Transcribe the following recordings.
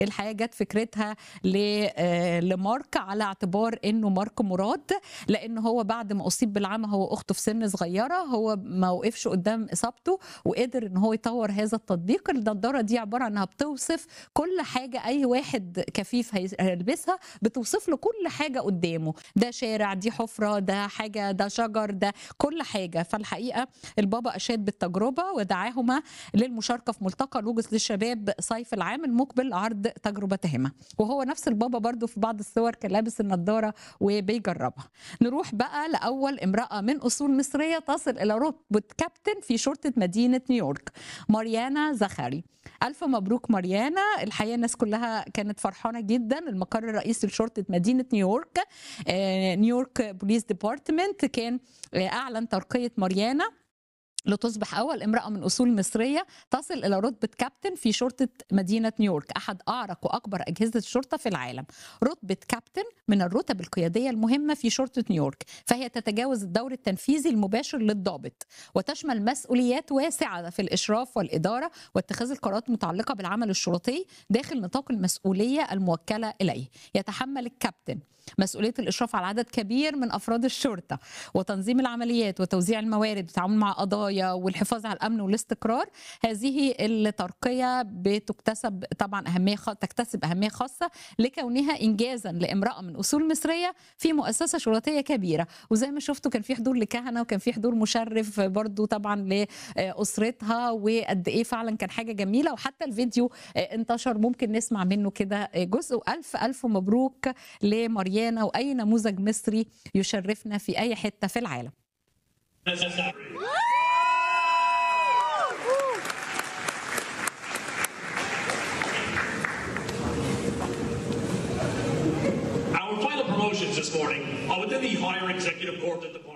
الحقيقه جت فكرتها ل- آه، لمارك على اعتبار انه مارك مراد لان هو بعد ما اصيب بالعمى هو اخته في سن صغيره هو ما وقفش قدام اصابته وقدر ان هو يطور هذا التطبيق النضاره دي عباره عن انها بتوصف كل حاجه اي واحد كفيف هيس- هيلبسها بتوصف له كل حاجه قدامه ده شارع دي حفره ده حاجه ده شجر ده كل حاجه فالحقيقه البابا اشاد بالتجربه ودعاهما للمشاركه في ملتقى لوجس للشباب صيف العام المقبل لعرض تجربتهما وهو نفس البابا برضو في بعض الصور كان لابس النضاره وبيجربها نروح بقى لاول امراه من اصول مصريه تصل الى رتبه كابتن في شرطه مدينه نيويورك ماريانا زخاري الف مبروك ماريانا الحقيقه الناس كلها كانت فرحانه جدا المقر الرئيسي لشرطه مدينه نيويورك آه، نيويورك بوليس ديبارتمنت كان آه، اعلن ترقيه ماريانا لتصبح أول امرأة من أصول مصرية تصل إلى رتبة كابتن في شرطة مدينة نيويورك أحد أعرق وأكبر أجهزة الشرطة في العالم رتبة كابتن من الرتب القيادية المهمة في شرطة نيويورك فهي تتجاوز الدور التنفيذي المباشر للضابط وتشمل مسؤوليات واسعة في الإشراف والإدارة واتخاذ القرارات المتعلقة بالعمل الشرطي داخل نطاق المسؤولية الموكلة إليه يتحمل الكابتن مسؤولية الإشراف على عدد كبير من أفراد الشرطة وتنظيم العمليات وتوزيع الموارد والتعامل مع قضايا والحفاظ على الامن والاستقرار هذه الترقيه بتكتسب طبعا اهميه خ... تكتسب اهميه خاصه لكونها انجازا لامراه من اصول مصريه في مؤسسه شرطيه كبيره وزي ما شفتوا كان في حضور لكهنه وكان في حضور مشرف برضو طبعا لاسرتها وقد ايه فعلا كان حاجه جميله وحتى الفيديو انتشر ممكن نسمع منه كده جزء والف الف مبروك لماريانا واي نموذج مصري يشرفنا في اي حته في العالم Our final promotions this morning are within the higher executive corporate department.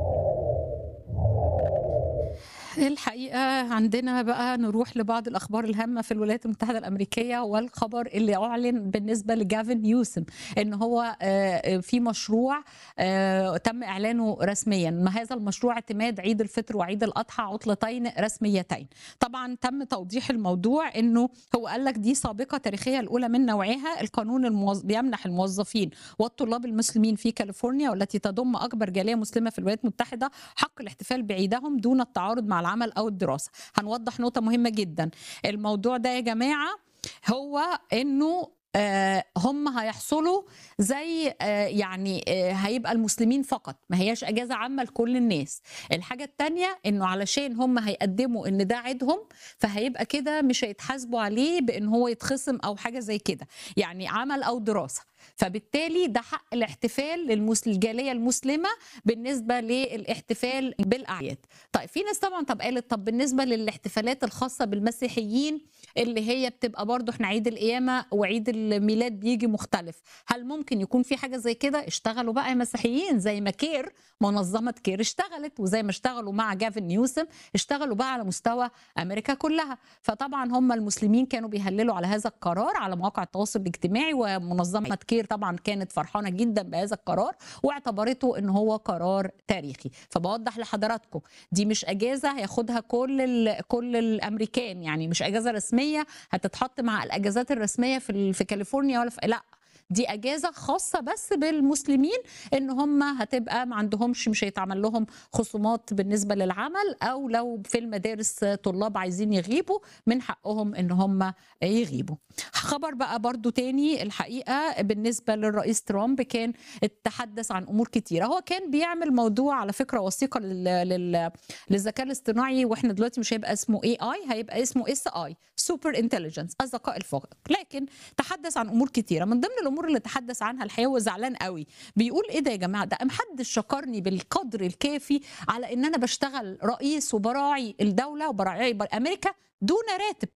الحقيقة عندنا بقى نروح لبعض الأخبار الهامة في الولايات المتحدة الأمريكية والخبر اللي أعلن بالنسبة لجافن نيوسم إن هو آه، في مشروع آه، تم إعلانه رسميا ما هذا المشروع اعتماد عيد الفطر وعيد الأضحى عطلتين رسميتين طبعا تم توضيح الموضوع إنه هو قال لك دي سابقة تاريخية الأولى من نوعها القانون الموظ... بيمنح الموظفين والطلاب المسلمين في كاليفورنيا والتي تضم أكبر جالية مسلمة في الولايات المتحدة حق الاحتفال بعيدهم دون التعارض مع العمل او الدراسه هنوضح نقطه مهمه جدا الموضوع ده يا جماعه هو انه آه، هم هيحصلوا زي آه، يعني آه، هيبقى المسلمين فقط ما هياش اجازه عامه لكل الناس الحاجه التانية انه علشان هم هيقدموا ان ده عيدهم فهيبقى كده مش هيتحاسبوا عليه بان هو يتخصم او حاجه زي كده يعني عمل او دراسه فبالتالي ده حق الاحتفال للمس- للجاليه المسلمه بالنسبه للاحتفال بالاعياد طيب في ناس طبعا طب قالت طب بالنسبه للاحتفالات الخاصه بالمسيحيين اللي هي بتبقى برضو احنا عيد القيامه وعيد الميلاد بيجي مختلف هل ممكن يكون في حاجه زي كده اشتغلوا بقى يا مسيحيين زي ما كير منظمه كير اشتغلت وزي ما اشتغلوا مع جافن نيوسم اشتغلوا بقى على مستوى امريكا كلها فطبعا هم المسلمين كانوا بيهللوا على هذا القرار على مواقع التواصل الاجتماعي ومنظمه كير طبعا كانت فرحانه جدا بهذا القرار واعتبرته ان هو قرار تاريخي فبوضح لحضراتكم دي مش اجازه هياخدها كل ال... كل الامريكان يعني مش اجازه رسميه هتتحط مع الاجازات الرسميه في ال... في كاليفورنيا ولا في لا دي اجازه خاصه بس بالمسلمين ان هم هتبقى ما عندهمش مش هيتعمل لهم خصومات بالنسبه للعمل او لو في المدارس طلاب عايزين يغيبوا من حقهم ان هم يغيبوا خبر بقى برضو تاني الحقيقه بالنسبه للرئيس ترامب كان تحدث عن امور كتيره هو كان بيعمل موضوع على فكره وثيقه لل... لل... للذكاء الاصطناعي واحنا دلوقتي مش هيبقى اسمه اي اي هيبقى اسمه اس اي سوبر انتليجنس الذكاء الفائق لكن تحدث عن امور كتيره من ضمن الامور اللي تحدث عنها الحقيقه هو زعلان قوي بيقول ايه ده يا جماعه ده محدش شكرني بالقدر الكافي على ان انا بشتغل رئيس وبراعي الدوله وبراعي امريكا دون راتب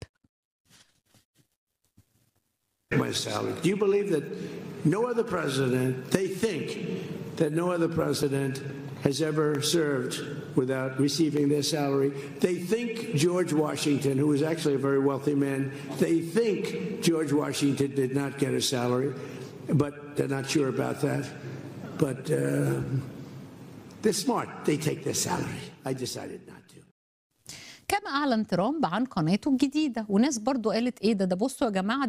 my salary. Do you believe that no other president, they think that no other president has ever served without receiving their salary? They think George Washington, who was actually a very wealthy man, they think George Washington did not get a salary, but they're not sure about that. But uh, they're smart. They take their salary. I decided not to. كما اعلن ترامب عن قناته الجديده وناس برضو قالت ايه ده ده بصوا يا جماعه